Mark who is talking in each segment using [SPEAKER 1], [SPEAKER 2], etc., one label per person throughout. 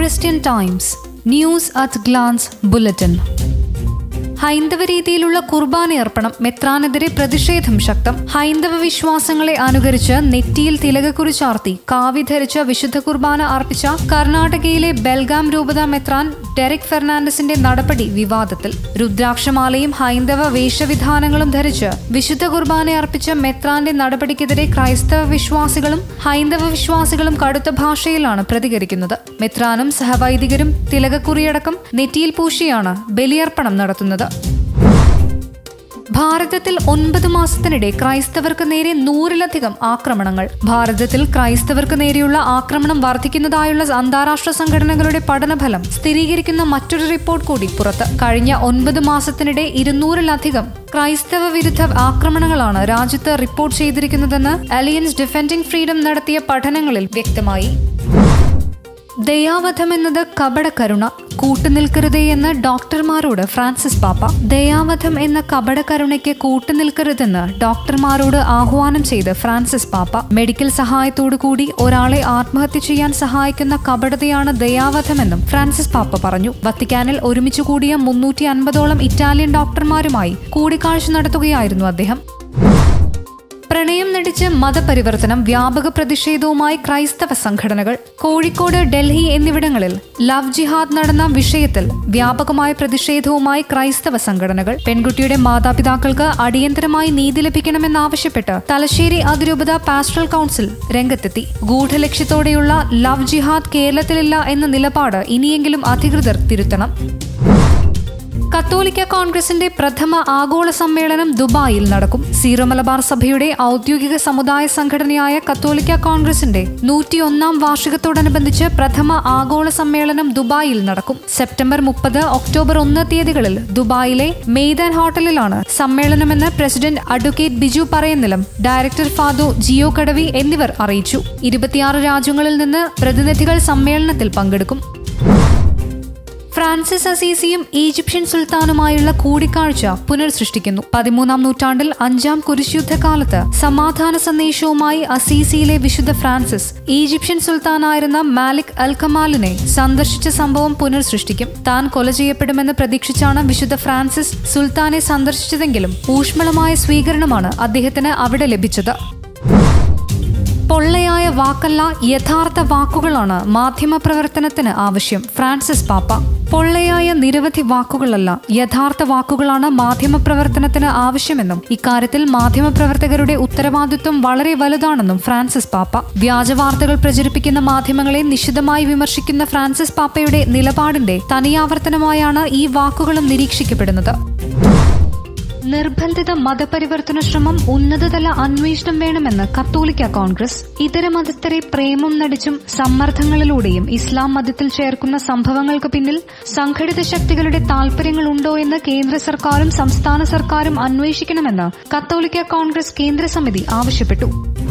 [SPEAKER 1] Christian Times news at glance bulletin ഹൈന്ദവ രീതിയിലുള്ള കുർബാനയർപ്പണം മെത്രാനെതിരെ പ്രതിഷേധം ശക്തം ഹൈന്ദവ വിശ്വാസങ്ങളെ അനുകരിച്ച് നെറ്റിയിൽ തിലകക്കുറി ചാർത്തി കാവി ധരിച്ച വിശുദ്ധ കുർബാന അർപ്പിച്ച കർണാടകയിലെ ബെൽഗാം രൂപത മെത്രാൻ ഡെറിക് ഫെർണാണ്ടസിന്റെ നടപടി വിവാദത്തിൽ രുദ്രാക്ഷമാലയും ഹൈന്ദവ വേഷവിധാനങ്ങളും ധരിച്ച് വിശുദ്ധ കുർബാന അർപ്പിച്ച മെത്രാന്റെ നടപടിക്കെതിരെ ക്രൈസ്തവ വിശ്വാസികളും ഹൈന്ദവ വിശ്വാസികളും കടുത്ത ഭാഷയിലാണ് പ്രതികരിക്കുന്നത് മെത്രാനും സഹവൈദികരും തിലകക്കുറിയടക്കം നെറ്റിയിൽ പൂശിയാണ് ബലിയർപ്പണം നടത്തുന്നത് ഭാരതത്തിൽ ഒൻപത് മാസത്തിനിടെ ക്രൈസ്തവർക്ക് നേരെ നൂറിലധികം ആക്രമണങ്ങൾ ഭാരതത്തിൽ ക്രൈസ്തവർക്ക് നേരെയുള്ള ആക്രമണം വർദ്ധിക്കുന്നതായുള്ള അന്താരാഷ്ട്ര സംഘടനകളുടെ പഠനഫലം സ്ഥിരീകരിക്കുന്ന മറ്റൊരു റിപ്പോർട്ട് കൂടി പുറത്ത് കഴിഞ്ഞ ഒൻപത് മാസത്തിനിടെ ഇരുന്നൂറിലധികം ക്രൈസ്തവ വിരുദ്ധ ആക്രമണങ്ങളാണ് രാജ്യത്ത് റിപ്പോർട്ട് ചെയ്തിരിക്കുന്നതെന്ന് അലിയൻസ് ഡിഫെൻഡിംഗ് ഫ്രീഡം നടത്തിയ പഠനങ്ങളിൽ വ്യക്തമായി ദയാവധം എന്നത് കപടകരുണ കൂട്ടുനിൽക്കരുതേ എന്ന് ഡോക്ടർമാരോട് ഫ്രാൻസിസ് പാപ്പ ദയാവധം എന്ന കപടകരുണയ്ക്ക് കൂട്ടുനിൽക്കരുതെന്ന് ഡോക്ടർമാരോട് ആഹ്വാനം ചെയ്ത് ഫ്രാൻസിസ് പാപ്പ മെഡിക്കൽ സഹായത്തോടു കൂടി ഒരാളെ ആത്മഹത്യ ചെയ്യാൻ സഹായിക്കുന്ന കപടതയാണ് ദയാവധമെന്നും ഫ്രാൻസിസ് പാപ്പ പറഞ്ഞു വത്തിക്കാനിൽ ഒരുമിച്ച് കൂടിയ മുന്നൂറ്റി അൻപതോളം ഇറ്റാലിയൻ ഡോക്ടർമാരുമായി കൂടിക്കാഴ്ച നടത്തുകയായിരുന്നു അദ്ദേഹം പ്രണയം നടിച്ച് മതപരിവർത്തനം വ്യാപക പ്രതിഷേധവുമായി ക്രൈസ്തവ സംഘടനകൾ കോഴിക്കോട് ഡൽഹി എന്നിവിടങ്ങളിൽ ലവ് ജിഹാദ് നടന്ന വിഷയത്തിൽ വ്യാപകമായ പ്രതിഷേധവുമായി ക്രൈസ്തവ സംഘടനകൾ പെൺകുട്ടിയുടെ മാതാപിതാക്കൾക്ക് അടിയന്തരമായി നീതി ലഭിക്കണമെന്നാവശ്യപ്പെട്ട് തലശ്ശേരി അതിരൂപത പാസ്റ്ററൽ കൗൺസിൽ രംഗത്തെത്തി ഗൂഢലക്ഷ്യത്തോടെയുള്ള ലവ് ജിഹാദ് കേരളത്തിലില്ല എന്ന നിലപാട് ഇനിയെങ്കിലും അധികൃതർ തിരുത്തണം കത്തോലിക്ക കോൺഗ്രസിന്റെ പ്രഥമ ആഗോള സമ്മേളനം ദുബായിൽ നടക്കും സീറോ മലബാർ സഭയുടെ ഔദ്യോഗിക സമുദായ സംഘടനയായ കത്തോലിക്ക കോൺഗ്രസിന്റെ നൂറ്റിയൊന്നാം വാർഷികത്തോടനുബന്ധിച്ച് പ്രഥമ ആഗോള സമ്മേളനം ദുബായിൽ നടക്കും സെപ്റ്റംബർ മുപ്പത് ഒക്ടോബർ ഒന്ന് തീയതികളിൽ ദുബായിലെ മെയ്ദാൻ ഹോട്ടലിലാണ് സമ്മേളനമെന്ന് president advocate Biju Parayannilam director father Jio Kadavi എന്നിവർ അറിയിച്ചു ഇരുപത്തിയാറ് രാജ്യങ്ങളിൽ നിന്ന് പ്രതിനിധികൾ സമ്മേളനത്തിൽ പങ്കെടുക്കും ഫ്രാൻസിസ് അസീസിയും ഈജിപ്ഷ്യൻ സുൽത്താനുമായുള്ള കൂടിക്കാഴ്ച പുനർസൃഷ്ടിക്കുന്നു പതിമൂന്നാം നൂറ്റാണ്ടിൽ അഞ്ചാം കുരിശുദ്ധകാലത്ത് സമാധാന സന്ദേശവുമായി അസീസിയിലെ വിശുദ്ധ ഫ്രാൻസിസ് ഈജിപ്ഷ്യൻ സുൽത്താനായിരുന്ന മാലിക് അൽ കമാലിനെ സന്ദർശിച്ച സംഭവം പുനർസൃഷ്ടിക്കും താൻ കൊല ചെയ്യപ്പെടുമെന്ന് പ്രതീക്ഷിച്ചാണ് വിശുദ്ധ ഫ്രാൻസിസ് സുൽത്താനെ സന്ദർശിച്ചതെങ്കിലും ഊഷ്മളമായ സ്വീകരണമാണ് അദ്ദേഹത്തിന് അവിടെ ലഭിച്ചത് പൊള്ളയായ വാക്കല്ല യഥാർത്ഥ വാക്കുകളാണ് മാധ്യമപ്രവർത്തനത്തിന് ആവശ്യം ഫ്രാൻസിസ് പാപ്പ പൊള്ളയായ നിരവധി വാക്കുകളല്ല യഥാർത്ഥ വാക്കുകളാണ് മാധ്യമപ്രവർത്തനത്തിന് ആവശ്യമെന്നും ഇക്കാര്യത്തിൽ മാധ്യമപ്രവർത്തകരുടെ ഉത്തരവാദിത്വം വളരെ വലുതാണെന്നും ഫ്രാൻസിസ് പാപ്പ വ്യാജവാർത്തകൾ പ്രചരിപ്പിക്കുന്ന മാധ്യമങ്ങളെ നിശിതമായി വിമർശിക്കുന്ന ഫ്രാൻസിസ് പാപ്പയുടെ നിലപാടിന്റെ തനിയാവർത്തനമായാണ് ഈ വാക്കുകളും നിരീക്ഷിക്കപ്പെടുന്നത് നിർബന്ധിത മതപരിവർത്തന ശ്രമം ഉന്നതതല അന്വേഷണം വേണമെന്ന് കത്തോലിക്ക കോൺഗ്രസ് ഇതര മതസ്ഥരെ പ്രേമം നടിച്ചും സമ്മർദ്ദങ്ങളിലൂടെയും ഇസ്ലാം മതത്തിൽ ചേർക്കുന്ന സംഭവങ്ങൾക്ക് പിന്നിൽ സംഘടിത ശക്തികളുടെ താൽപര്യങ്ങളുണ്ടോ എന്ന് കേന്ദ്ര സർക്കാരും സംസ്ഥാന സർക്കാരും അന്വേഷിക്കണമെന്ന് കത്തോലിക്ക കോൺഗ്രസ് കേന്ദ്ര സമിതി ആവശ്യപ്പെട്ടു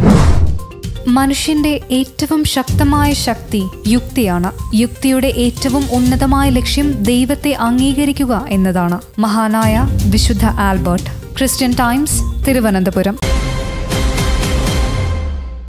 [SPEAKER 1] മനുഷ്യന്റെ ഏറ്റവും ശക്തമായ ശക്തി യുക്തിയാണ് യുക്തിയുടെ ഏറ്റവും ഉന്നതമായ ലക്ഷ്യം ദൈവത്തെ അംഗീകരിക്കുക എന്നതാണ് മഹാനായ വിശുദ്ധ ആൽബർട്ട് ക്രിസ്ത്യൻ ടൈംസ് തിരുവനന്തപുരം